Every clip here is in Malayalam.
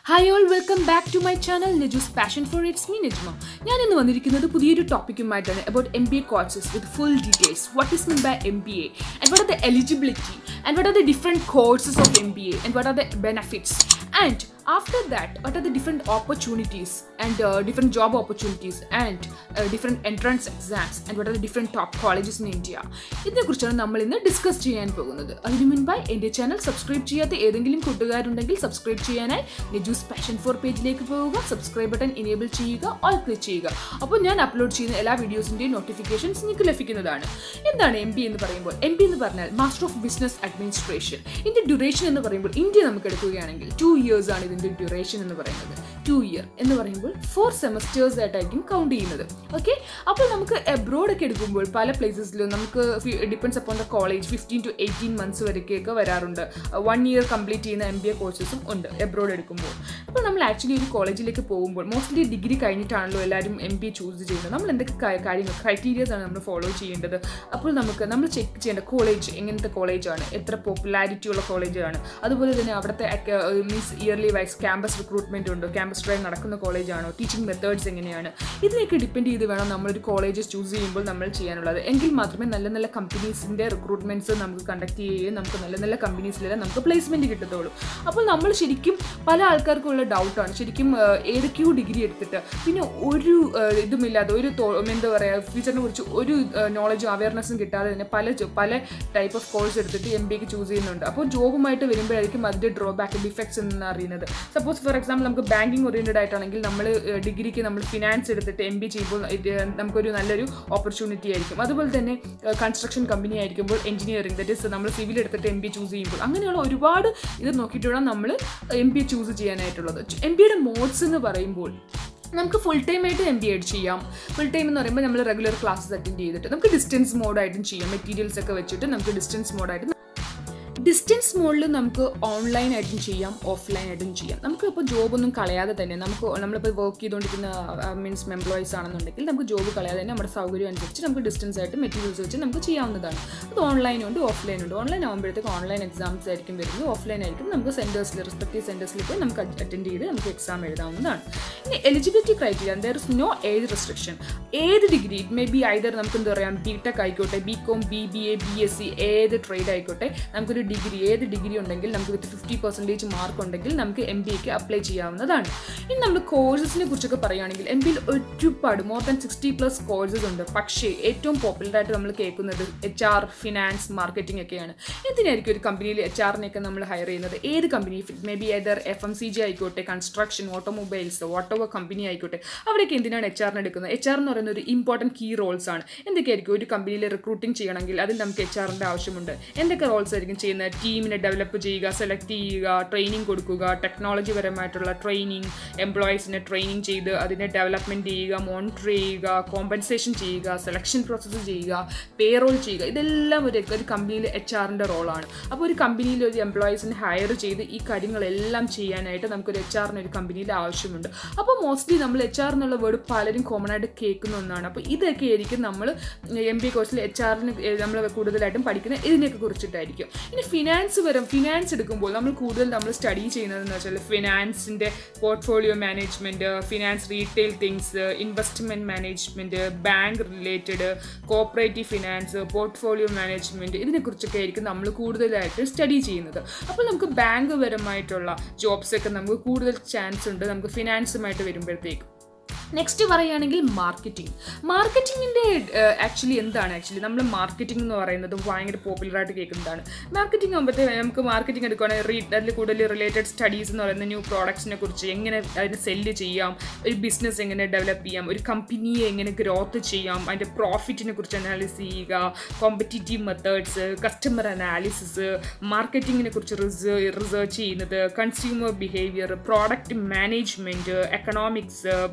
hi all welcome back to my channel Nejus passion for it's me Nejma ഞാൻ ഇന്ന് വന്നിരിക്കുന്നത് പുതിയൊരു ടോപ്പിക്കുമായിട്ടാണ് about M B A courses with full details what is mean by M B A and what are the eligibility and what are the different courses of M B A and what are the benefits and after that what are the different opportunities and uh, different job opportunities and uh, different entrance exams and what are the different top colleges in india ഇതിനെക്കുറിച്ചാണ് നമ്മൾ ഇന്ന് ഡിസ്കസ് ചെയ്യാൻ പോകുന്നത് അതിനു മുൻപായി എൻ്റെ ചാനൽ സബ്സ്ക്രൈബ് ചെയ്യാത്ത ഏതെങ്കിലും കൂട്ടുകാരുണ്ടെങ്കിൽ സബ്സ്ക്രൈബ് ചെയ്യാനായി നെജൂസ് പാഷൻ ഫോർ പേജിലേക്ക് പോവുക സബ്സ്ക്രൈബ് ബട്ടൺ ഇനേബിൾ ചെയ്യുക ഓൾ ക്ലിക്ക് ചെയ്യുക അപ്പോൾ ഞാൻ അപ്ലോഡ് ചെയ്യുന്ന എല്ലാ വീഡിയോസിൻ്റെയും നോട്ടിഫിക്കേഷൻസ് നിങ്ങൾക്ക് ലഭിക്കുന്നതാണ് എന്താണ് എം ബി എന്ന് പറയുമ്പോൾ എം ബി എന്ന് പറഞ്ഞാൽ മാസ്റ്റർ ഓഫ് ബിസിനസ് അഡ്മിനിസ്ട്രേഷൻ ഇതിൻ്റെ ഡ്യൂറേഷൻ എന്ന് പറയുമ്പോൾ ഇന്ത്യ നമുക്ക് എടുക്കുകയാണെങ്കിൽ ടു ഇയേഴ്സ് ആണ് ഇതിൻ്റെ ഡ്യൂറേഷൻ എന്ന് പറയുന്നത് ടു ഇയർ എന്ന് പറയുമ്പോൾ ഫോർ സെമസ്റ്റേഴ്സ് ആയിട്ടായിരിക്കും കൗണ്ട് ചെയ്യുന്നത് ഓക്കെ അപ്പോൾ നമുക്ക് എബ്രോഡ് ഒക്കെ എടുക്കുമ്പോൾ പല പ്ലേസസിലും നമുക്ക് depends upon the college fifteen to eighteen months വരെയൊക്കെ വരാറുണ്ട് വൺ ഇയർ കംപ്ലീറ്റ് ചെയ്യുന്ന എം ബി എ കോഴ്സസും ഉണ്ട് എബ്രോഡ് എടുക്കുമ്പോൾ അപ്പോൾ നമ്മൾ ആക്ച്വലി ഒരു കോളേജിലേക്ക് പോകുമ്പോൾ മോസ്റ്റ്ലി ഡിഗ്രി കഴിഞ്ഞിട്ടാണല്ലോ എല്ലാവരും എം ബി എ ചൂസ് ചെയ്യുന്നത് നമ്മൾ എന്തൊക്കെ കാ- കാര്യങ്ങൾ ക്രൈറ്റീരിയസ് ആണ് നമ്മൾ ഫോളോ ചെയ്യേണ്ടത് അപ്പോൾ നമുക്ക് നമ്മൾ ചെക്ക് ചെയ്യേണ്ട കോളേജ് എങ്ങനത്തെ കോളേജാണ് എത്ര പോപ്പുലാരിറ്റി ഉള്ള കോളേജാണ് അതുപോലെ തന്നെ അവിടുത്തെ means yearly wise campus recruitment ഉണ്ടോ ക്യാമ്പസ് ഡ്രൈവ് നടക്കുന്ന കോളേജാണോ ടീച്ചിങ് മെത്തേഡ്സ് എങ്ങനെയാണ് ഇതിനെയൊക്കെ ഡിപ്പെൻഡ് ചെയ്ത് വേണം നമ്മളൊരു കോളേജ് ചൂസ് ചെയ്യുമ്പോൾ നമ്മൾ ചെയ്യാനുള്ളത് എങ്കിൽ മാത്രമേ നല്ല നല്ല കമ്പനീസിൻ്റെ റിക്രൂട്ട്മെന്റ്സ് നമുക്ക് കണ്ടക്ട് ചെയ്യുകയും നമുക്ക് നല്ല നല്ല കമ്പനീസിലെല്ലാം നമുക്ക് പ്ലേസ്മെന്റ് കിട്ടത്തുള്ളൂ അപ്പോൾ നമ്മൾ ശരിക്കും പല ആൾക്കാർക്കുള്ള ഡൗട്ടാണ് ശരിക്കും ആ, ഏതൊക്കെയോ ഡിഗ്രി എടുത്തിട്ട് പിന്നെ ഒരു ആ, ഇതുമില്ലാതെ ഒരു തോ- എന്താ പറയുക ഫ്യൂച്ചറിനെ കുറിച്ച് ഒരു നോളജും അവയർനെസ്സും കിട്ടാതെ തന്നെ പല ജോ- പല ടൈപ്പ് ഓഫ് കോഴ്സ് എടുത്തിട്ട് എം ബിക്ക് ചൂസ് ചെയ്യുന്നുണ്ട് അപ്പോൾ ജോബുമായിട്ട് വരുമ്പോഴായിരിക്കും അതിൻ്റെ ഡ്രോബാക്ക് ഡിഫക്ട്സ് എന്ന് അറിയുന്നത് സപ്പോസ് ഫോർ എക്സാമ്പിൾ നമുക്ക് ബാങ്കിങ് ഓറിയൻറ്റഡ് ആയിട്ടാണെങ്കിൽ നമ്മൾ ഡിഗ്രിക്ക് നമ്മൾ ഫിനാൻസ് എടുത്തിട്ട് എം ബി ചെയ്യുമ്പോൾ ഇത് നമുക്കൊരു നല്ലൊരു ഓപ്പർച്യൂണിറ്റി ആയിരിക്കും അതുപോലെ തന്നെ കൺസ്ട്രക്ഷൻ കമ്പനി ആയിരിക്കുമ്പോൾ എഞ്ചിനീയറിംഗ് ദറ്റ് ഇസ് നമ്മൾ സിവിൽ എടുത്തിട്ട് എം ബി ചൂസ് ചെയ്യുമ്പോൾ അങ്ങനെയുള്ള ഒരുപാട് ഇത് നോക്കിയിട്ട് വേണം നമ്മൾ എം ബി ചൂസ് ചെയ്യാനായിട്ടുള്ളത് എം ബിയുടെ മോഡ്സ് എന്ന് പറയുമ്പോൾ നമുക്ക് ഫുൾ ടൈം ആയിട്ട് എം ബി എഡ് ചെയ്യാം ഫുൾ ടൈം എന്ന് പറയുമ്പോൾ നമ്മൾ റെഗുലർ ക്ലാസ്സസ് അറ്റൻഡ് ചെയ്തിട്ട് നമുക്ക് ഡിസ്റ്റൻസ് മോഡായിട്ടും ചെയ്യാം മെറ്റീരിയൽസ് ഒക്കെ വെച്ചിട്ട് നമുക്ക് ഡിസ്റ്റൻസ് മോഡായിട്ട് ഡിസ്റ്റൻസ് മോഡിൽ നമുക്ക് ഓൺലൈൻ ആയിട്ടും ചെയ്യാം ഓഫ്ലൈൻ ആയിട്ടും ചെയ്യാം നമുക്ക് ഇപ്പോൾ ജോബൊന്നും കളയാതെ തന്നെ നമുക്ക് നമ്മളിപ്പോൾ വർക്ക് ചെയ്തുകൊണ്ടിരിക്കുന്ന മീൻസ് എംപ്ലോയീസ് ആണെന്നുണ്ടെങ്കിൽ നമുക്ക് ജോബ് കളയാതെ തന്നെ നമ്മുടെ സൗകര്യം അനുസരിച്ച് നമുക്ക് ഡിസ്റ്റൻസ് ആയിട്ട് മെറ്റീരിയൽസ് വെച്ച് നമുക്ക് ചെയ്യാവുന്നതാണ് അത് ഓൺലൈൻ ഉണ്ട് ഓഫ്ലൈൻ ഉണ്ട് ഓൺലൈൻ ആകുമ്പോഴത്തേക്ക് ഓൺലൈൻ എക്സാംസ് ആയിരിക്കും വരുന്നത് ഓഫ്ലൈൻ ആയിരിക്കും നമുക്ക് സെൻറ്റേഴ്സിൽ റെസ്പെക്റ്റീവ് സെൻറ്റേഴ്സിൽ പോയി നമുക്ക് അറ്റൻഡ് ചെയ്ത് നമുക്ക് എക്സാം എഴുതാവുന്നതാണ് ഇനി eligibility criteria there is no age restriction ഏത് degree it may be either നമുക്ക് എന്താ പറയുക ബി ടെക് ആയിക്കോട്ടെ B com B B A B S C ഏത് ട്രേഡ് ആയിക്കോട്ടെ നമുക്കൊരു ഡിഗ്രി ഏത് ഡിഗ്രി ഉണ്ടെങ്കിൽ നമുക്ക് വിത്ത് ഫിഫ്റ്റി പെർസെൻറ്റേജ് മാർക്ക് ഉണ്ടെങ്കിൽ നമുക്ക് എം ബി എക്ക് അപ്ലൈ ചെയ്യാവുന്നതാണ് ഇനി നമ്മൾ കോഴ്സസിനെ കുറിച്ചൊക്കെ പറയുകയാണെങ്കിൽ എം ബിയിൽ ഒരുപാട് more than sixty plus courses ഉണ്ട് പക്ഷേ ഏറ്റവും പോപ്പുലർ ആയിട്ട് നമ്മൾ കേൾക്കുന്നത് എച്ച് ആർ ഫിനാൻസ് മാർക്കറ്റിംഗ് ഒക്കെയാണ് എന്തിനായിരിക്കും ഒരു കമ്പനിയിൽ എച്ച് ആറിനെയൊക്കെ നമ്മൾ ഹയർ ചെയ്യുന്നത് ഏത് company may be either F M C G ആയിക്കോട്ടെ കൺസ്ട്രക്ഷൻ ഓട്ടോമൊബൈൽസ് ഓട്ടോവർ കമ്പനി ആയിക്കോട്ടെ അവിടെയൊക്കെ എന്തിനാണ് എച്ച് ആറിന് എടുക്കുന്നത് എച്ച് ആർ എന്ന് പറയുന്ന ഒരു ഇമ്പോർട്ടൻറ്റ് കീ റോൾസ് ആണ് എന്തൊക്കെയായിരിക്കും ഒരു കമ്പനിയിൽ റിക്രൂട്ടിംഗ് ചെയ്യണമെങ്കിൽ അതിൽ നമുക്ക് എച്ച് ആറിൻ്റെ ആവശ്യമുണ്ട് എന്തൊക്കെ റോൾസ് ആയിരിക്കും ചെയ്യുന്നത് ടീമിനെ ഡെവലപ്പ് ചെയ്യുക സെലക്ട് ചെയ്യുക ട്രെയിനിങ് കൊടുക്കുക ടെക്നോളജി പരമായിട്ടുള്ള ട്രെയിനിങ് എംപ്ലോയീസിനെ ട്രെയിനിങ് ചെയ്ത് അതിനെ ഡെവലപ്മെൻറ്റ് ചെയ്യുക മോണിറ്റർ ചെയ്യുക കോമ്പൻസേഷൻ ചെയ്യുക സെലക്ഷൻ പ്രോസസ്സ് ചെയ്യുക പേറോൾ ചെയ്യുക ഇതെല്ലാം ഒരു ഒരു കമ്പനിയിൽ എച്ച് ആറിൻ്റെ റോളാണ് അപ്പോൾ ഒരു കമ്പനിയിൽ ഒരു എംപ്ലോയീസിനെ ഹയർ ചെയ്ത് ഈ കാര്യങ്ങളെല്ലാം ചെയ്യാനായിട്ട് നമുക്കൊരു എച്ച് ആറിന് ഒരു കമ്പനിയിൽ ആവശ്യമുണ്ട് അപ്പോൾ മോസ്റ്റ്ലി നമ്മൾ എച്ച് ആർ എന്നുള്ള വേർഡ് പലരും കോമൺ ആയിട്ട് കേൾക്കുന്ന ഒന്നാണ് അപ്പോൾ ഇതൊക്കെ ആയിരിക്കും നമ്മൾ എം ബി കോഴ്സിൽ എച്ച് ആറിന് നമ്മൾ കൂടുതലായിട്ടും പഠിക്കുന്നത് ഇതിനെയൊക്കെ കുറിച്ചിട്ടായിരിക്കും ഇനി ഫിനാൻസ് വരും ഫിനാൻസ് എടുക്കുമ്പോൾ നമ്മൾ കൂടുതൽ നമ്മൾ സ്റ്റഡി ചെയ്യുന്നതെന്ന് വെച്ചാൽ ഫിനാൻസിൻ്റെ portfolio management finance retail things investment management bank related cooperative finance portfolio management ഇതിനെക്കുറിച്ചൊക്കെ ആയിരിക്കും നമ്മൾ കൂടുതലായിട്ട് സ്റ്റഡി ചെയ്യുന്നത് അപ്പോൾ നമുക്ക് ബാങ്ക് പരമായിട്ടുള്ള ജോബ്സ് ഒക്കെ നമുക്ക് കൂടുതൽ ചാൻസ് ഉണ്ട് നമുക്ക് ഫിനാൻസുമായിട്ട് വരുമ്പോഴത്തേക്ക് നെക്സ്റ്റ് പറയുകയാണെങ്കിൽ മാർക്കറ്റിംഗ് മാർക്കറ്റിങ്ങിൻ്റെ ആക്ച്വലി എന്താണ് ആക്ച്വലി നമ്മൾ മാർക്കറ്റിംഗ് എന്ന് പറയുന്നത് ഭയങ്കര പോപ്പുലർ ആയിട്ട് കേൾക്കുന്നതാണ് മാർക്കറ്റിംഗ് ആകുമ്പോഴത്തേക്ക് നമുക്ക് മാർക്കറ്റിംഗ് എടുക്കുകയാണെങ്കിൽ റീ അതിൽ കൂടുതൽ റിലേറ്റഡ് സ്റ്റഡീസ് എന്ന് പറയുന്ന ന്യൂ പ്രോഡക്ട്സിനെ കുറിച്ച് എങ്ങനെ അതിനെ സെല്ല് ചെയ്യാം ഒരു ബിസിനസ് എങ്ങനെ ഡെവലപ്പ് ചെയ്യാം ഒരു കമ്പനിയെ എങ്ങനെ ഗ്രോത്ത് ചെയ്യാം അതിൻ്റെ പ്രോഫിറ്റിനെ കുറിച്ച് അനാലിസ് ചെയ്യുക കോമ്പറ്റീറ്റീവ് മെത്തേഡ്സ് കസ്റ്റമർ അനാലിസിസ് മാർക്കറ്റിങ്ങിനെ കുറിച്ച് റിസർച്ച് ചെയ്യുന്നത് consumer behaviour product management economics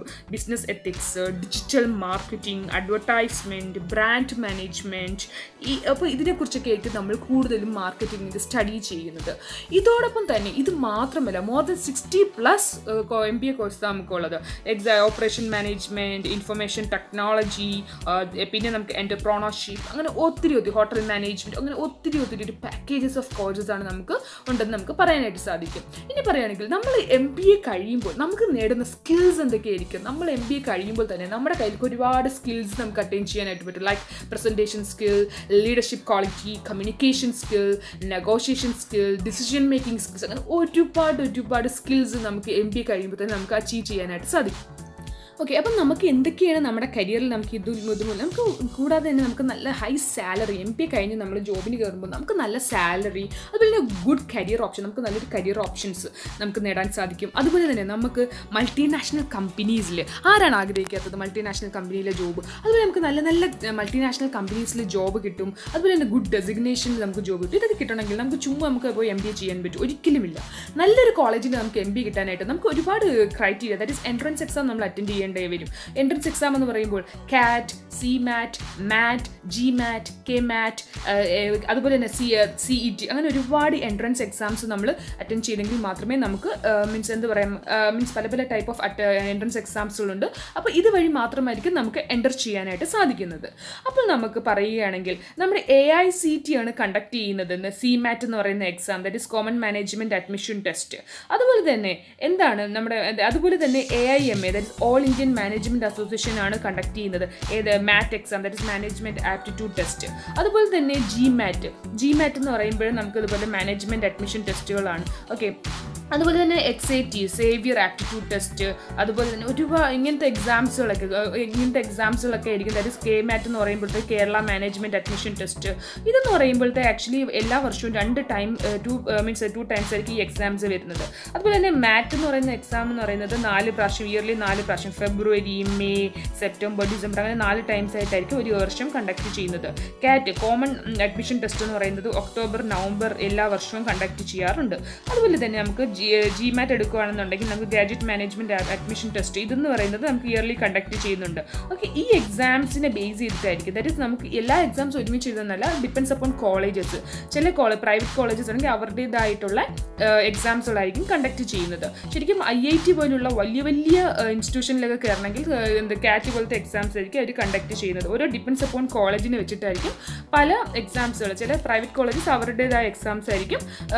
business ethics digital marketing advertisement brand management ഈ അപ്പോൾ ഇതിനെക്കുറിച്ചൊക്കെ ആയിരിക്കും നമ്മൾ കൂടുതലും മാർക്കറ്റിംഗിൽ സ്റ്റഡി ചെയ്യുന്നത് ഇതോടൊപ്പം തന്നെ ഇത് മാത്രമല്ല more than sixty plus M B A course നമുക്കുള്ളത് എക്സാ ഓപ്പറേഷൻ മാനേജ്മെൻറ്റ് ഇൻഫർമേഷൻ ടെക്നോളജി പിന്നെ നമുക്ക് എൻ്റർപ്രോണർഷിപ്പ് അങ്ങനെ ഒത്തിരി ഒത്തിരി ഹോട്ടൽ മാനേജ്മെൻറ്റ് അങ്ങനെ ഒത്തിരി ഒത്തിരി ഒരു പാക്കേജസ് ഓഫ് കോഴ്സസ് ആണ് നമുക്ക് ഉണ്ടെന്ന് നമുക്ക് പറയാനായിട്ട് സാധിക്കും ഇനി പറയുകയാണെങ്കിൽ നമ്മൾ എം ബി എ കഴിയുമ്പോൾ നമുക്ക് നേടുന്ന സ്കിൽസ് എന്തൊക്കെയായിരിക്കും നമ്മൾ എം ബി എ കഴിയുമ്പോൾ തന്നെ നമ്മുടെ കയ്യിൽ ഒരുപാട് സ്കിൽസ് നമുക്ക് അറ്റൈൻ ചെയ്യാനായിട്ട് പറ്റും like presentation skill leadership quality communication skill negotiation skill decision making skills അങ്ങനെ ഒരുപാട് ഒരുപാട് സ്കിൽസ് നമുക്ക് എം ബി എ കഴിയുമ്പോൾ തന്നെ നമുക്ക് അച്ചീവ് ചെയ്യാനായിട്ട് സാധിക്കും ഓക്കെ അപ്പം നമുക്ക് എന്തൊക്കെയാണ് നമ്മുടെ കരിയറിൽ നമുക്ക് ഇത് ഇതും നമുക്ക് കൂടാതെ തന്നെ നമുക്ക് നല്ല ഹൈ സാലറി എം പി കഴിഞ്ഞ് നമ്മൾ ജോബിന് കയറുമ്പോൾ നമുക്ക് നല്ല സാലറി അതുപോലെ തന്നെ ഗുഡ് കരിയർ ഓപ്ഷൻ നമുക്ക് നല്ലൊരു കരിയർ ഓപ്ഷൻസ് നമുക്ക് നേടാൻ സാധിക്കും അതുപോലെ തന്നെ നമുക്ക് മൾട്ടിനാഷണൽ കമ്പനീസിൽ ആരാണ് ആഗ്രഹിക്കാത്തത് മൾട്ടിനാഷണൽ കമ്പനിയിലെ ജോബ് അതുപോലെ നമുക്ക് നല്ല നല്ല മൾട്ടിനാഷണൽ കമ്പനീസിൽ ജോബ് കിട്ടും അതുപോലെ തന്നെ ഗുഡ് ഡെസിഗ്നേഷനിൽ നമുക്ക് ജോബ് കിട്ടും ഇതൊക്കെ കിട്ടണമെങ്കിൽ നമുക്ക് ചുമ്മാ നമുക്ക് പോയി എം ബി എ ചെയ്യാൻ പറ്റും ഒരിക്കലുമില്ല നല്ലൊരു കോളേജിൽ നമുക്ക് എം ബി കിട്ടാനായിട്ട് നമുക്ക് ഒരുപാട് criteria that is entrance exam നമ്മൾ അറ്റൻഡ് ചെയ്യേണ്ടേ വരും എൻട്രൻസ് എക്സാം എന്ന് പറയുമ്പോൾ CAT C MAT MAT G MAT K MAT അതുപോലെ തന്നെ സി സി ഇ ടി അങ്ങനെ ഒരുപാട് എൻട്രൻസ് എക്സാംസ് നമ്മൾ അറ്റൻഡ് ചെയ്തെങ്കിൽ മാത്രമേ നമുക്ക് മീൻസ് എന്ത് പറയാം മീൻസ് പല പല ടൈപ്പ് ഓഫ് എൻട്രൻസ് എക്സാംസുകളുണ്ട് അപ്പോൾ ഇതുവഴി മാത്രമായിരിക്കും നമുക്ക് എൻ്റർ ചെയ്യാനായിട്ട് സാധിക്കുന്നത് അപ്പോൾ നമുക്ക് പറയുകയാണെങ്കിൽ നമ്മുടെ എ ഐ സി ടി ആണ് കണ്ടക്ട് ചെയ്യുന്നത് സി മാറ്റ് എന്ന് പറയുന്ന exam that is common management admission test അതുപോലെ തന്നെ എന്താണ് നമ്മുടെ അതുപോലെ തന്നെ A I M A that is all Indian management association ആണ് കണ്ടക്ട് ചെയ്യുന്നത് ഏത് MAT exam that is management aptitude test അതുപോലെ തന്നെ ജി മാറ്റ് ജി മാറ്റ് എന്ന് പറയുമ്പോൾ നമുക്ക് ഇതുപോലെ മാനേജ്മെൻറ്റ് അഡ്മിഷൻ ടെസ്റ്റുകളാണ് ഓക്കെ അതുപോലെ തന്നെ X I T Xavier aptitude test അതുപോലെ തന്നെ ഒരുപാട് ഇങ്ങനത്തെ എക്സാംസുകളൊക്കെ ഇങ്ങനത്തെ എക്സാംസുകളൊക്കെ ആയിരിക്കും ദാറ്റ് ഇസ് കെ മാറ്റ് എന്ന് പറയുമ്പോഴത്തെ കേരള മാനേജ്മെൻറ്റ് അഡ്മിഷൻ ടെസ്റ്റ് ഇതെന്ന് പറയുമ്പോഴത്തെ ആക്ച്വലി എല്ലാ വർഷവും രണ്ട് time two means two times ആയിരിക്കും ഈ എക്സാംസ് വരുന്നത് അതുപോലെ തന്നെ മാറ്റ് എന്ന് പറയുന്ന എക്സാം എന്ന് പറയുന്നത് നാല് പ്രാവശ്യം ഇയർലി നാല് പ്രാവശ്യം ഫെബ്രുവരി മെയ് സെപ്റ്റംബർ ഡിസംബർ അങ്ങനെ നാല് ടൈംസ് ആയിട്ടായിരിക്കും ഒരു വർഷം കണ്ടക്ട് ചെയ്യുന്നത് കാറ്റ് കോമൺ അഡ്മിഷൻ ടെസ്റ്റ് എന്ന് പറയുന്നത് ഒക്ടോബർ നവംബർ എല്ലാ വർഷവും കണ്ടക്ട് ചെയ്യാറുണ്ട് അതുപോലെ തന്നെ നമുക്ക് ജി ജി മാറ്റ് എടുക്കുകയാണെന്നുണ്ടെങ്കിൽ നമുക്ക് ഗ്രാജുവേറ്റ് മാനേജ്മെൻറ്റ് അഡ്മിഷൻ ടെസ്റ്റ് ഇതെന്ന് പറയുന്നത് നമുക്ക് ഇയർലി കണ്ടക്ട് ചെയ്യുന്നുണ്ട് ഓക്കെ ഈ എക്സാംസിനെ ബേസ് ചെയ്തിട്ടായിരിക്കും ദാറ്റ് ഇസ് നമുക്ക് എല്ലാ എക്സാംസും ഒരുമിച്ച് എഴുതുന്നല്ല ഡിപ്പെൻസ് അപ്പോൺ കോളേജസ് ചില കോളേജ് പ്രൈവറ്റ് കോളേജസ് ആണെങ്കിൽ അവരുടേതായിട്ടുള്ള എക്സാംസുകളായിരിക്കും കണ്ടക്ട് ചെയ്യുന്നത് ശരിക്കും ഐ ഐ ടി പോലുള്ള വലിയ വലിയ ഇൻസ്റ്റിറ്റ്യൂഷനിലൊക്കെ കയറണമെങ്കിൽ എന്ത് കാറ്റ് പോലത്തെ എക്സാംസ് ആയിരിക്കും അവർ കണ്ടക്ട് ചെയ്യുന്നത് ഓരോ ഡിപ്പെൻസ് അപ്പോൺ കോളേജിനെ വെച്ചിട്ടായിരിക്കും പല എക്സാംസുകൾ ചില പ്രൈവറ്റ് കോളേജസ് അവരുടേതായ എക്സാംസ് ആയിരിക്കും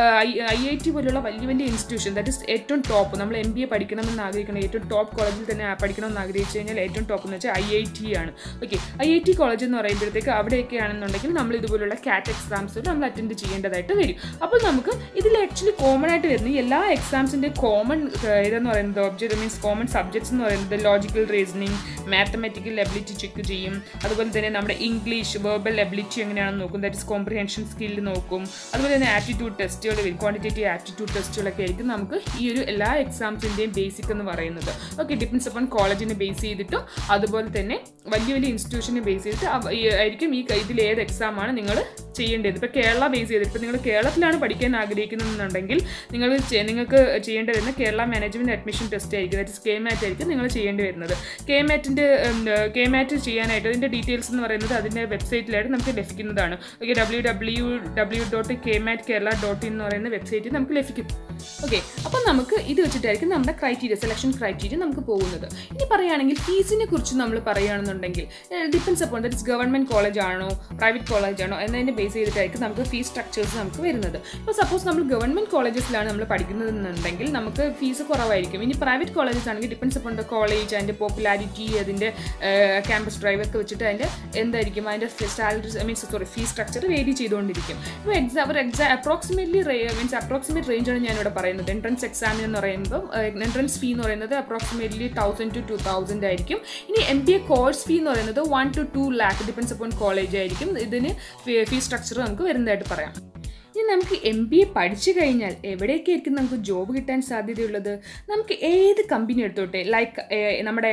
ഐ ഐ ടി പോലുള്ള വലിയ വലിയ ഇൻസ്റ്റിറ്റ്യൂഷൻ ദാറ്റ് ഇസ് ഏറ്റവും ടോപ്പ് നമ്മൾ എം ബി എ പഠിക്കണമെന്ന് ആഗ്രഹിക്കണം ഏറ്റവും ടോപ്പ് കോളേജിൽ തന്നെ പഠിക്കണമെന്ന് ആഗ്രഹിച്ചു കഴിഞ്ഞാൽ ഏറ്റവും ടോപ്പ് എന്ന് വെച്ചാൽ ഐ ഐ ടി ആണ് okay I I T college എന്ന് പറയുമ്പോഴത്തേക്ക് അവിടെയൊക്കെ ആണെന്നുണ്ടെങ്കിൽ നമ്മൾ ഇതുപോലുള്ള കാറ്റ് എക്സാംസ് നമ്മൾ അറ്റൻഡ് ചെയ്യേണ്ടതായിട്ട് വരും അപ്പോൾ നമുക്ക് ഇതിൽ ആക്ച്വലി കോമൺ ആയിട്ട് വരുന്ന ഈ എല്ലാ എക്സാംസിൻ്റെ കോമൺ ഇതെന്ന് പറയുന്നത് ഒബ്ജക്റ്റ് മീൻസ് കോമൺ സബ്ജക്ട്സ് എന്ന് പറയുന്നത് logical reasoning mathematical ability check ചെയ്യും അതുപോലെ തന്നെ നമ്മുടെ ഇംഗ്ലീഷ് വെർബൽ എബിലിറ്റി എങ്ങനെയാണെന്ന് നോക്കും ദാറ്റ് ഇസ് കോംപ്രിഹെൻഷൻ സ്കില്ല് നോക്കും അതുപോലെ തന്നെ ആപ്റ്റിറ്റ്യൂഡ് ടെസ്റ്റുകൾ വരും ക്വാണ്ടിറ്റേറ്റീവ് ആപ്റ്റിറ്റ്യൂഡ് ടെസ്റ്റുകളൊക്കെ ആയിരിക്കും നമുക്ക് ഈ ഒരു എല്ലാ എക്സാംസിൻ്റെയും ബേസിക് എന്ന് പറയുന്നത് ഓക്കെ ഡിപ്പെൻസ് അപ്പോൺ കോളേജിനെ ബേസ് ചെയ്തിട്ടും അതുപോലെ തന്നെ വലിയ വലിയ ഇൻസ്റ്റിറ്റ്യൂഷനെ ബേസ് ചെയ്തിട്ട് ആയിരിക്കും ഈ ഇതിൽ ഏത് എക്സാമാണ് നിങ്ങൾ ചെയ്യേണ്ടത് ഇപ്പോൾ കേരള ബേസ് ചെയ്തിട്ട് ഇപ്പോൾ നിങ്ങൾ കേരളത്തിലാണ് പഠിക്കാൻ ആഗ്രഹിക്കുന്നതെന്നുണ്ടെങ്കിൽ നിങ്ങൾ നിങ്ങൾക്ക് ചെയ്യേണ്ടി വരുന്ന കേരള മാനേജ്മെൻറ്റ് അഡ്മിഷൻ ടെസ്റ്റ് ആയിരിക്കും ദാറ്റ് ഇസ് കെ മാറ്റ് ആയിരിക്കും നിങ്ങൾ ചെയ്യേണ്ടി വരുന്നത് കെ മാറ്റിൻ്റെ കെ മാറ്റ് ചെയ്യാനായിട്ട് അതിൻ്റെ ഡീറ്റെയിൽസ് എന്ന് പറയുന്നത് അതിൻ്റെ വെബ്സൈറ്റിലായിട്ട് നമുക്ക് ലഭിക്കുന്നതാണ് okay W W W dot K MAT Kerala dot in എന്ന് പറയുന്ന വെബ്സൈറ്റിൽ നമുക്ക് ലഭിക്കും ഓക്കെ അപ്പം നമുക്ക് ഇത് വെച്ചിട്ടായിരിക്കും നമ്മുടെ ക്രൈറ്റീരിയ സെലക്ഷൻ ക്രൈറ്റീരിയ നമുക്ക് പോകുന്നത് ഇനി പറയുകയാണെങ്കിൽ ഫീസിനെ കുറിച്ച് നമ്മൾ പറയുകയാണെന്നുണ്ടെങ്കിൽ depends upon that is government college ആണോ പ്രൈവറ്റ് കോളേജ് ആണോ എന്നതിനെ ബേസ് ചെയ്തിട്ടായിരിക്കും നമുക്ക് ഫീസ് സ്ട്രക്ചേഴ്സ് നമുക്ക് വരുന്നത് ഇപ്പോൾ സപ്പോസ് നമ്മൾ ഗവൺമെൻറ് കോളേജസിലാണ് നമ്മൾ പഠിക്കുന്നതെന്നുണ്ടെങ്കിൽ നമുക്ക് ഫീസ് കുറവായിരിക്കും ഇനി പ്രൈവറ്റ് കോളേജസ് ആണെങ്കിൽ ഡിപ്പെൻസ് അപ്പോൾ ദ കോളേജ് അതിൻ്റെ പോപ്പുലാരിറ്റി അതിൻ്റെ ക്യാമ്പസ് ഡ്രൈവ് ഒക്കെ വെച്ചിട്ട് അതിൻ്റെ എന്തായിരിക്കും അതിൻ്റെ salary means sorry fees structure vary ചെയ്തുകൊണ്ടിരിക്കും ഇപ്പോൾ എക്സാം ഒരു എക്സാം അപ്രോക്സിമേറ്റ്ലി മീൻസ് അപ്രോക്സിമേറ്റ് റേഞ്ചാണ് ഞാനിവിടെ പറയുന്നത് എൻട്രൻസ് എക്സാമിന് എന്ന് പറയുമ്പോൾ എൻട്രൻസ് ഫീ എന്ന് പറയുന്നത് approximately thousand two two thousand ആയിരിക്കും ഇനി M B A course fee എന്ന് പറയുന്നത് one two two lakh depends upon college ആയിരിക്കും ഇതിന് ഫീ സ്ട്രക്ചർ നമുക്ക് വരുന്നതായിട്ട് പറയാം ഇനി നമുക്ക് എം ബി എ പഠിച്ചു കഴിഞ്ഞാൽ എവിടെയൊക്കെ ആയിരിക്കും നമുക്ക് ജോബ് കിട്ടാൻ സാധ്യതയുള്ളത് നമുക്ക് ഏത് കമ്പനി എടുത്തോട്ടെ ലൈക്ക് നമ്മുടെ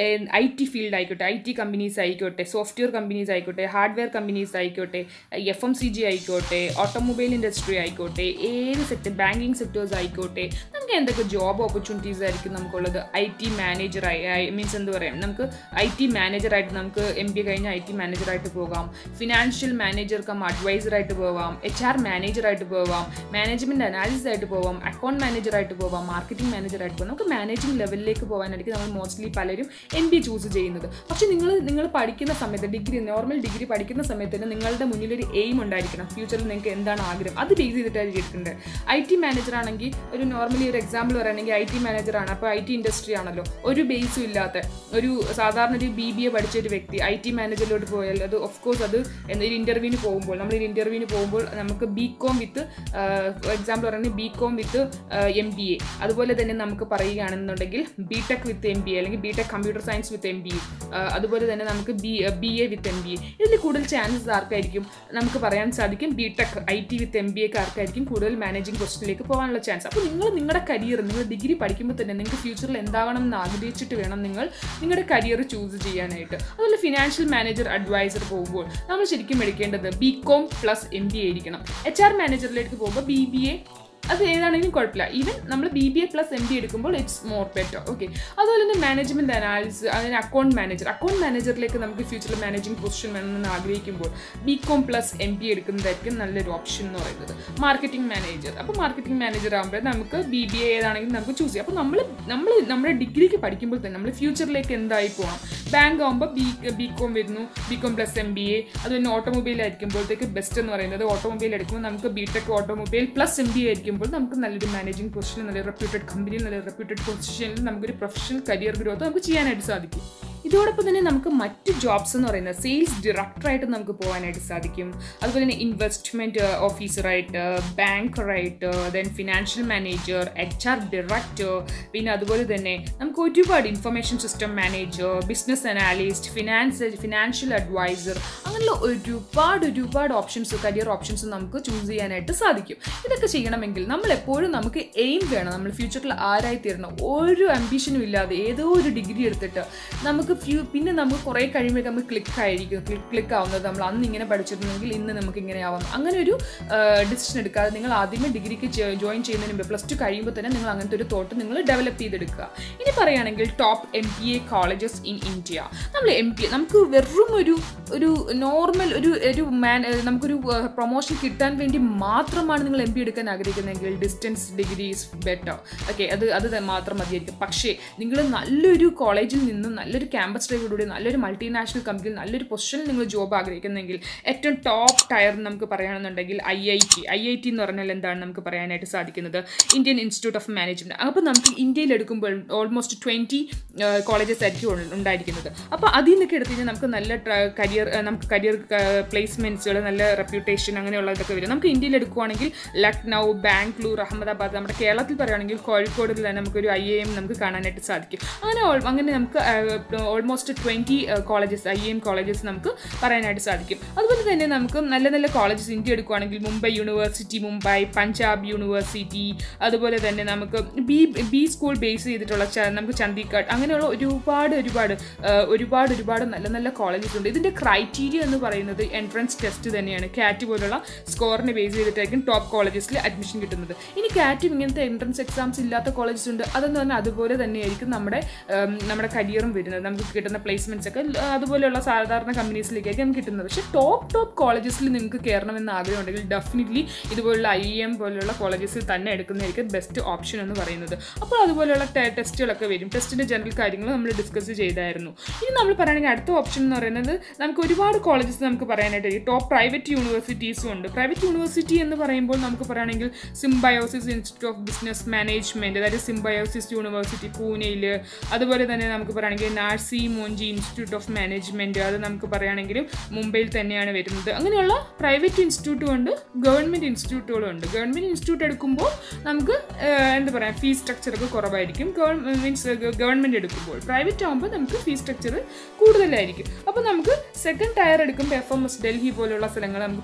ഐ ടി ഫീൽഡ് ആയിക്കോട്ടെ ഐ ടി കമ്പനീസ് ആയിക്കോട്ടെ സോഫ്റ്റ്വെയർ കമ്പനീസ് ആയിക്കോട്ടെ ഹാർഡ്വെയർ കമ്പനീസ് ആയിക്കോട്ടെ എഫ് എം സി ജി ആയിക്കോട്ടെ ഓട്ടോമൊബൈൽ ഇൻഡസ്ട്രി ആയിക്കോട്ടെ ഏത് സെക്ടർ ബാങ്കിങ് സെക്ടേഴ്സ് ആയിക്കോട്ടെ നമുക്ക് എന്തൊക്കെ ജോബ് ഓപ്പർച്യൂണിറ്റീസ് ആയിരിക്കും നമുക്കുള്ളത് ഐ ടി മാനേജറായി മീൻസ് എന്ത് പറയാം നമുക്ക് ഐ ടി മാനേജറായിട്ട് നമുക്ക് എം ബി എ കഴിഞ്ഞ ഐ ടി മാനേജറായിട്ട് പോകാം ഫിനാൻഷ്യൽ മാനേജർ കം അഡ്വൈസറായിട്ട് പോവാം എച്ച് ആർ മാനേജറായിട്ട് പോവാം മാനേജ്മെൻറ്റ് അനാലിസിസ് ആയിട്ട് പോവാം അക്കൗണ്ട് മാനേജറായിട്ട് പോവാം മാർക്കറ്റിംഗ് മാനേജറായിട്ട് പോകാം നമുക്ക് മാനേജിംഗ് ലെവലിലേക്ക് പോകാനായിരിക്കും നമ്മൾ മോസ്റ്റ്ലി പലരും എം ബി എ ചൂസ് ചെയ്യുന്നത് പക്ഷേ നിങ്ങൾ നിങ്ങൾ പഠിക്കുന്ന സമയത്ത് ഡിഗ്രി നോർമൽ ഡിഗ്രി പഠിക്കുന്ന സമയത്ത് തന്നെ നിങ്ങളുടെ മുന്നിൽ ഒരു എയിം ഉണ്ടായിരിക്കണം ഫ്യൂച്ചറിൽ നിങ്ങൾക്ക് എന്താണ് ആഗ്രഹം അത് ബേസ് ചെയ്തിട്ടായിരിക്കും എടുക്കേണ്ടത് ഐ ടി മാനേജർ ആണെങ്കിൽ ഒരു നോർമലി ഒരു എക്സാമ്പിൾ പറയുകയാണെങ്കിൽ ഐ ടി മാനേജറാണ് അപ്പോൾ ഐ ടി ഇൻഡസ്ട്രി ആണല്ലോ ഒരു ബേസും ഇല്ലാത്ത ഒരു സാധാരണ ഒരു ബി ബി എ പഠിച്ച ഒരു വ്യക്തി ഐ ടി മാനേജറിലോട്ട് പോയാൽ അത് ഓഫ് കോഴ്സ് അത് എന്തെങ്കിലും ഇൻ്റർവ്യൂവിന് പോകുമ്പോൾ നമ്മൾ ഒരു ഇൻ്റർവ്യൂവിന് പോകുമ്പോൾ നമുക്ക് ബി കോം വിത്ത് എക്സാമ്പിൾ പറയുന്നത് B com with M B A അതുപോലെ തന്നെ നമുക്ക് പറയുകയാണെന്നുണ്ടെങ്കിൽ B tech with M B A അല്ലെങ്കിൽ B tech computer science with M B A അതുപോലെ തന്നെ നമുക്ക് B B A with M B A ഇതിൽ കൂടുതൽ ചാൻസസ് ആർക്കായിരിക്കും നമുക്ക് പറയാൻ സാധിക്കും B tech I T with M B എക്ക് ആർക്കായിരിക്കും കൂടുതൽ മാനേജിംഗ് പൊസിഷനിലേക്ക് പോകാനുള്ള ചാൻസ് അപ്പോൾ നിങ്ങൾ നിങ്ങളുടെ കരിയർ നിങ്ങൾ ഡിഗ്രി പഠിക്കുമ്പോൾ തന്നെ നിങ്ങൾക്ക് ഫ്യൂച്ചറിൽ എന്താകണം എന്ന് ആഗ്രഹിച്ചിട്ട് വേണം നിങ്ങൾ നിങ്ങളുടെ കരിയർ ചൂസ് ചെയ്യാനായിട്ട് അതുപോലെ ഫിനാൻഷ്യൽ മാനേജർ അഡ്വൈസർ പോകുമ്പോൾ നമ്മൾ ശരിക്കും എടുക്കേണ്ടത് B com plus M B A ആയിരിക്കണം എച്ച് ആർ മാനേജറിലേക്ക് പോകുമ്പോൾ ബി ബി എ അത് ഏതാണെങ്കിലും കുഴപ്പമില്ല ഈവൻ നമ്മൾ B B A plus M B എടുക്കുമ്പോൾ ഇറ്റ്സ് മോർ ബെറ്റർ ഓക്കെ അതുപോലെ തന്നെ മാനേജ്മെൻറ്റ് അനാലിസിസ് അതിന് അക്കൗണ്ട് മാനേജർ അക്കൗണ്ട് മാനേജറിലേക്ക് നമുക്ക് ഫ്യൂച്ചറിൽ മാനേജിംഗ് പൊസിഷൻ വേണമെന്ന് ആഗ്രഹിക്കുമ്പോൾ B com plus M B എടുക്കുന്നതായിരിക്കും നല്ലൊരു ഓപ്ഷൻ എന്ന് പറയുന്നത് മാർക്കറ്റിംഗ് മാനേജർ അപ്പോൾ മാർക്കറ്റിംഗ് മാനേജർ ആകുമ്പോൾ നമുക്ക് ബി ബി എ ഏതാണെങ്കിലും നമുക്ക് ചൂസ് ചെയ്യാം അപ്പോൾ നമ്മൾ നമ്മൾ നമ്മുടെ ഡിഗ്രിക്ക് പഠിക്കുമ്പോൾ തന്നെ നമ്മൾ ഫ്യൂച്ചറിലേക്ക് എന്തായി പോകണം ബാങ്ക് ആകുമ്പോൾ ബി ബി കോം വരുന്നു B com plus M B A അത് തന്നെ ഓട്ടോമൊബൈൽ ആയിരിക്കുമ്പോഴത്തേക്ക് ബെസ്റ്റ് എന്ന് പറയുന്നത് ഓട്ടോമൊബൈൽ എടുക്കുമ്പോൾ നമുക്ക് B tech automobile plus M B A ആയിരിക്കും ആയിരിക്കുമ്പോൾ നമുക്ക് നല്ലൊരു മാനേജിംഗ് പൊസിഷൻ നല്ല റെപ്യൂട്ടഡ് കമ്പനി നല്ല റെപ്യൂട്ടഡ് പൊസിഷനിൽ നമുക്കൊരു പ്രൊഫഷണൽ കരിയർ ഗ്രോത്ത് നമുക്ക് ചെയ്യാനായിട്ട് സാധിക്കും ഇതോടൊപ്പം തന്നെ നമുക്ക് മറ്റ് ജോബ്സ് എന്ന് പറയുന്നത് സെയിൽസ് ഡയറക്ടറായിട്ട് നമുക്ക് പോകാനായിട്ട് സാധിക്കും അതുപോലെ തന്നെ ഇൻവെസ്റ്റ്മെൻറ്റ് ഓഫീസറായിട്ട് ബാങ്കറായിട്ട് then financial manager H R director പിന്നെ അതുപോലെ തന്നെ നമുക്ക് ഒരുപാട് information system manager business analyst finance financial adviser അങ്ങനെയുള്ള ഒരുപാട് ഒരുപാട് ഓപ്ഷൻസ് കരിയർ ഓപ്ഷൻസ് നമുക്ക് ചൂസ് ചെയ്യാനായിട്ട് സാധിക്കും ഇതൊക്കെ ചെയ്യണമെങ്കിൽ നമ്മൾ എപ്പോഴും നമുക്ക് എയിം വേണം നമ്മൾ ഫ്യൂച്ചറിൽ ആരായി തീരണം ഒരു അംബിഷനും ഇല്ലാതെ ഏതോ ഒരു ഡിഗ്രി എടുത്തിട്ട് നമുക്ക് ഫ്യൂ പിന്നെ നമുക്ക് കുറേ കഴിയുമ്പോൾ നമുക്ക് ക്ലിക്ക് ആയിരിക്കും ക്ലിക്ക് ക്ലിക്ക് ആവുന്നത് നമ്മൾ അന്ന് ഇങ്ങനെ പഠിച്ചിരുന്നെങ്കിൽ ഇന്ന് നമുക്ക് ഇങ്ങനെ ആവാം അങ്ങനെ ഒരു ഡിസിഷൻ എടുക്കാതെ നിങ്ങൾ ആദ്യമേ ഡിഗ്രിക്ക് ജോയിൻ ചെയ്യുന്നതിന് മുമ്പ് പ്ലസ് ടു കഴിയുമ്പോൾ തന്നെ നിങ്ങൾ അങ്ങനത്തെ ഒരു തോട്ട് നിങ്ങൾ ഡെവലപ്പ് ചെയ്തെടുക്കുക ഇനി പറയുകയാണെങ്കിൽ top M P A colleges in India നമ്മൾ എം പി നമുക്ക് വെറും ഒരു ഒരു നോർമൽ ഒരു ഒരു മാൻ നമുക്കൊരു പ്രൊമോഷൻ കിട്ടാൻ വേണ്ടി മാത്രമാണ് നിങ്ങൾ എം പി എടുക്കാൻ ആഗ്രഹിക്കുന്നതെങ്കിൽ distance degree is better okay അത് അത് മാത്രം മതിയായിരിക്കും പക്ഷേ നിങ്ങൾ നല്ലൊരു കോളേജിൽ നിന്നും നല്ലൊരു ക്യാമ്പസ് ഡ്രൈവിലൂടെ നല്ലൊരു മൾട്ടിനാഷണൽ കമ്പനിയിൽ നല്ലൊരു പൊസിഷനിൽ നിങ്ങൾ ജോബ് ആഗ്രഹിക്കുന്നെങ്കിൽ ഏറ്റവും ടോപ്പ് ടയർ നമുക്ക് പറയുകയാണെന്നുണ്ടെങ്കിൽ I I T I I T എന്ന് പറഞ്ഞാൽ എന്താണ് നമുക്ക് പറയാനായിട്ട് സാധിക്കുന്നത് ഇന്ത്യൻ ഇൻസ്റ്റിറ്റ്യൂട്ട് ഓഫ് മാനേജ്മെൻറ്റ് അപ്പോൾ നമുക്ക് ഇന്ത്യയിൽ എടുക്കുമ്പോൾ ഓൾമോസ്റ്റ് ട്വൻറ്റി കോളേജസ് ആയിരിക്കും ഉണ്ടായിരിക്കുന്നത് അപ്പോൾ അതിൽ നിന്നൊക്കെ എടുത്തു കഴിഞ്ഞാൽ നമുക്ക് നല്ല കരിയർ നമുക്ക് കരിയർ പ്ലേസ്മെൻറ്റ്സുകൾ നല്ല റെപ്യൂട്ടേഷൻ അങ്ങനെയുള്ളതൊക്കെ വരും നമുക്ക് ഇന്ത്യയിൽ എടുക്കുവാണെങ്കിൽ ലക്നൗ ബാംഗ്ലൂർ അഹമ്മദാബാദ് നമ്മുടെ കേരളത്തിൽ പറയുകയാണെങ്കിൽ കോഴിക്കോടിൽ തന്നെ നമുക്കൊരു ഐ എം നമുക്ക് കാണാനായിട്ട് സാധിക്കും അങ്ങനെ അങ്ങനെ നമുക്ക് almost twenty colleges I M colleges നമുക്ക് പറയാനായിട്ട് സാധിക്കും അതുപോലെ തന്നെ നമുക്ക് നല്ല നല്ല കോളേജസ് ഇന്ത്യ എടുക്കുകയാണെങ്കിൽ മുംബൈ യൂണിവേഴ്സിറ്റി മുംബൈ പഞ്ചാബ് യൂണിവേഴ്സിറ്റി അതുപോലെ തന്നെ നമുക്ക് ബി ബി സ്കൂൾ ബേസ് ചെയ്തിട്ടുള്ള നമുക്ക് ചണ്ഡീഗഡ് അങ്ങനെയുള്ള ഒരുപാട് ഒരുപാട് ഒരുപാട് ഒരുപാട് നല്ല നല്ല കോളേജസ് ഉണ്ട് ഇതിൻ്റെ ക്രൈറ്റീരിയ എന്ന് പറയുന്നത് എൻട്രൻസ് ടെസ്റ്റ് തന്നെയാണ് കാറ്റ് പോലുള്ള സ്കോറിനെ ബേസ് ചെയ്തിട്ടായിരിക്കും ടോപ്പ് കോളേജസിൽ അഡ്മിഷൻ കിട്ടുന്നത് ഇനി കാറ്റും ഇങ്ങനത്തെ എൻട്രൻസ് എക്സാംസ് ഇല്ലാത്ത കോളേജസ് ഉണ്ട് അതെന്ന് പറഞ്ഞാൽ അതുപോലെ തന്നെയായിരിക്കും നമ്മുടെ നമ്മുടെ കരിയറും വരുന്നത് നമുക്ക് കിട്ടുന്ന പ്ലേസ്മെൻറ്റ്സ് ഒക്കെ അതുപോലെയുള്ള സാധാരണ കമ്പനീസിലേക്കായിരിക്കും നമുക്ക് കിട്ടുന്നത് പക്ഷേ ടോപ്പ് ടോപ്പ് കോളേജസിൽ നിങ്ങൾക്ക് കയറണമെന്ന് ആഗ്രഹം ഉണ്ടെങ്കിൽ ഡെഫിനറ്റ്ലി ഇതുപോലുള്ള ഐ എം പോലെയുള്ള കോളേജസിൽ തന്നെ എടുക്കുന്നതായിരിക്കും ബെസ്റ്റ് ഓപ്ഷൻ എന്ന് പറയുന്നത് അപ്പോൾ അതുപോലെയുള്ള ടെസ്റ്റുകളൊക്കെ വരും ടെസ്റ്റിൻ്റെ ജനറൽ കാര്യങ്ങൾ നമ്മൾ ഡിസ്കസ് ചെയ്തായിരുന്നു ഇനി നമ്മൾ പറയുകയാണെങ്കിൽ അടുത്ത ഓപ്ഷൻ എന്ന് പറയുന്നത് നമുക്ക് ഒരുപാട് കോളേജസ് നമുക്ക് പറയാനായിട്ട് കഴിയും ടോപ്പ് പ്രൈവറ്റ് യൂണിവേഴ്സിറ്റീസും ഉണ്ട് പ്രൈവറ്റ് യൂണിവേഴ്സിറ്റി എന്ന് പറയുമ്പോൾ നമുക്ക് പറയുകയാണെങ്കിൽ Symbiosis institute of business management അതായത് സിംബയോസിസ് യൂണിവേഴ്സിറ്റി പൂനെയിൽ അതുപോലെ തന്നെ നമുക്ക് പറയുകയാണെങ്കിൽ Narsee Monjee institute of management അത് നമുക്ക് പറയുകയാണെങ്കിൽ മുംബൈയിൽ തന്നെയാണ് വരുന്നത് അങ്ങനെയുള്ള പ്രൈവറ്റ് ഇൻസ്റ്റിറ്റ്യൂട്ടും ഉണ്ട് ഗവൺമെൻറ് ഇൻസ്റ്റിറ്റ്യൂട്ടുകളും ഉണ്ട് ഗവൺമെൻറ് ഇൻസ്റ്റിറ്റ്യൂട്ട് എടുക്കുമ്പോൾ നമുക്ക് എന്താ പറയുക ഫീസ് സ്ട്രക്ചറൊക്കെ കുറവായിരിക്കും മീൻസ് ഗവൺമെൻറ് എടുക്കുമ്പോൾ പ്രൈവറ്റ് ആകുമ്പോൾ നമുക്ക് ഫീസ് സ്ട്രക്ചർ കൂടുതലായിരിക്കും അപ്പോൾ നമുക്ക് സെക്കൻഡ് ടയർ എടുക്കുമ്പോൾ എഫ് എം എസ് ഡൽഹി പോലുള്ള സ്ഥലങ്ങൾ നമുക്ക് പറയാം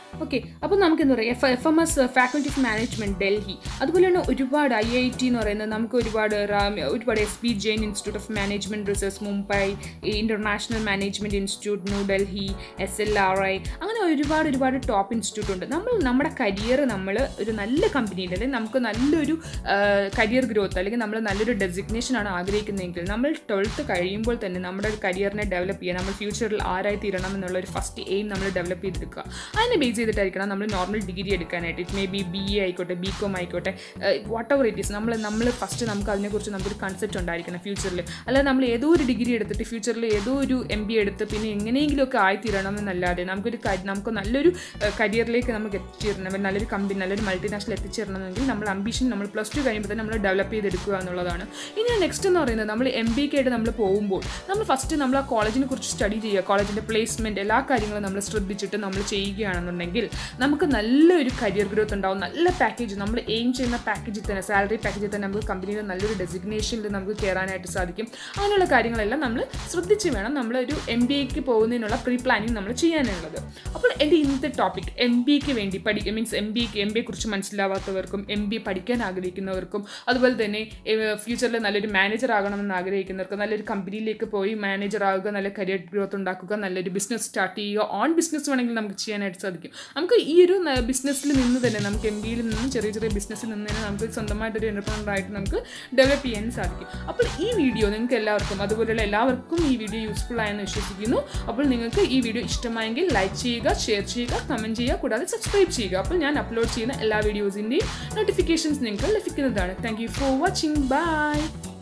ഓക്കെ അപ്പോൾ നമുക്ക് എന്താ പറയുക F F M S faculty of management Delhi അതുപോലെ തന്നെ ഒരുപാട് ഐ ഐ ടി എന്ന് പറയുന്നത് നമുക്ക് ഒരുപാട് റാം- ഒരുപാട് S B Jain institute of management research Mumbai international management institute New Delhi S L R I അങ്ങനെ ഒരുപാട് ഒരുപാട് ടോപ്പ് ഇൻസ്റ്റിറ്റ്യൂട്ട് ഉണ്ട് നമ്മൾ നമ്മുടെ കരിയർ നമ്മൾ ഒരു നല്ല കമ്പനിയിൽ അല്ലെങ്കിൽ നമുക്ക് നല്ലൊരു കരിയർ ഗ്രോത്ത് അല്ലെങ്കിൽ നമ്മൾ നല്ലൊരു ഡെസിഗ്നേഷൻ ആണ് ആഗ്രഹിക്കുന്നതെങ്കിൽ നമ്മൾ ട്വൽത്ത് കഴിയുമ്പോൾ തന്നെ നമ്മുടെ കരിയറിനെ ഡെവലപ്പ് ചെയ്യുക നമ്മൾ ഫ്യൂച്ചറിൽ ആരായി തീരണം എന്നുള്ള ഒരു ഫസ്റ്റ് എയിം നമ്മൾ ഡെവലപ്പ് ചെയ്തെടുക്കുക അതിനെ ബേസ് ചെയ്തിട്ടായിരിക്കണം നമ്മൾ നോർമൽ ഡിഗ്രി എടുക്കാനായിട്ട് it may be B A ആയിക്കോട്ടെ ബി കോം ആയിക്കോട്ടെ വാട്ട് എവർ ഇറ്റ് ഈസ് നമ്മൾ നമ്മൾ ഫസ്റ്റ് നമുക്ക് അതിനെക്കുറിച്ച് നമുക്കൊരു കൺസെപ്റ്റ് ഉണ്ടായിരിക്കണം ഫ്യൂച്ചറിൽ അല്ലാതെ നമ്മൾ ഏതോ ഒരു ഡിഗ്രി എടുത്തിട്ട് ഫ്യൂച്ചറിൽ ഏതോ ഒരു എം ബി എടുത്ത് പിന്നെ എങ്ങനെയെങ്കിലുമൊക്കെ ആയിത്തീരണം എന്നല്ലാതെ നമുക്കൊരു ക- നമുക്ക് നല്ലൊരു കരിയറിലേക്ക് നമുക്ക് എത്തിച്ചേരണം നല്ലൊരു കമ്പനി നല്ലൊരു മൾട്ടിനാഷണൽ എത്തിച്ചേരണമെങ്കിൽ നമ്മൾ അംബിഷൻ നമ്മൾ പ്ലസ് ടു കഴിയുമ്പോൾ തന്നെ നമ്മൾ ഡെവലപ്പ് ചെയ്തെടുക്കുക എന്നുള്ളതാണ് ഇനി നെക്സ്റ്റ് എന്ന് പറയുന്നത് നമ്മൾ എം ബി ആയിട്ട് നമ്മൾ പോകുമ്പോൾ നമ്മൾ ഫസ്റ്റ് നമ്മൾ ആ കോളേജിനെ കുറിച്ച് സ്റ്റഡി ചെയ്യുക കോളേജിൻ്റെ പ്ലേസ്മെൻറ്റ് എല്ലാ കാര്യങ്ങളും നമ്മൾ ശ്രദ്ധിച്ചിട്ട് നമ്മൾ ചെയ്യുകയാണെന്നുണ്ടെങ്കിൽ നമുക്ക് നല്ലൊരു കരിയർ ഗ്രോത്ത് ഉണ്ടാവും നല്ല പാക്കേജ് നമ്മൾ എയിം ചെയ്യുന്ന പാക്കേജിൽ തന്നെ സാലറി പാക്കേജിൽ തന്നെ നമുക്ക് കമ്പനിയിൽ നല്ലൊരു ഡെസിഗ്നേഷനിൽ നമുക്ക് കയറാനായിട്ട് സാധിക്കും അങ്ങനെയുള്ള കാര്യങ്ങളെല്ലാം നമ്മൾ ശ്രദ്ധിച്ച് വേണം നമ്മൾ ഒരു എം ബി എക്ക് പോകുന്നതിനുള്ള പ്രീ പ്ലാനിങ് നമ്മൾ ചെയ്യാനുള്ളത് അപ്പോൾ എൻ്റെ ഇന്നത്തെ ടോപ്പിക് എം ബി എക്ക് വേണ്ടി പഠി means M B M B കുറിച്ച് മനസ്സിലാവാത്തവർക്കും എം ബി പഠിക്കാൻ ആഗ്രഹിക്കുന്നവർക്കും അതുപോലെ തന്നെ ഫ്യൂച്ചറിൽ നല്ലൊരു മാനേജർ ആകണമെന്ന് ആഗ്രഹിക്കുന്നവർക്കും നല്ലൊരു കമ്പനിയിലേക്ക് പോയി മാനേജർ ആവുക നല്ല കരിയർ ഗ്രോത്ത് ഉണ്ടാക്കുക നല്ലൊരു ബിസിനസ് സ്റ്റാർട്ട് ചെയ്യുക ഓൺ ബിസിനസ് വേണമെങ്കിൽ നമുക്ക് ചെയ്യാനായിട്ട് സാധിക്കും നമുക്ക് ഈ ഒരു ബിസിനസ്സിൽ നിന്ന് തന്നെ നമുക്ക് എം ബിയിൽ നിന്നും ചെറിയ ചെറിയ ബിസിനസ്സിൽ നിന്ന് തന്നെ നമുക്ക് സ്വന്തമായിട്ടൊരു എൻ്റർപ്രണർ ആയിട്ട് നമുക്ക് ഡെവലപ്പ് ചെയ്യാൻ സാധിക്കും അപ്പോൾ ഈ വീഡിയോ നിങ്ങൾക്ക് എല്ലാവർക്കും അതുപോലെയുള്ള എല്ലാവർക്കും ഈ വീഡിയോ യൂസ്ഫുൾ ആയെന്ന് വിശ്വസിക്കുന്നു അപ്പോൾ നിങ്ങൾക്ക് ഈ വീഡിയോ ഇഷ്ടമായെങ്കിൽ ലൈക്ക് ചെയ്യുക ഷെയർ ചെയ്യുക കമൻറ്റ് ചെയ്യുക കൂടാതെ സബ്സ്ക്രൈബ് ചെയ്യുക അപ്പോൾ ഞാൻ അപ്ലോഡ് ചെയ്യുന്ന എല്ലാ വീഡിയോസിൻ്റെയും നോട്ടിഫിക്കേഷൻസ് നിങ്ങൾക്ക് ലഭിക്കുന്നതാണ് thank you for watching by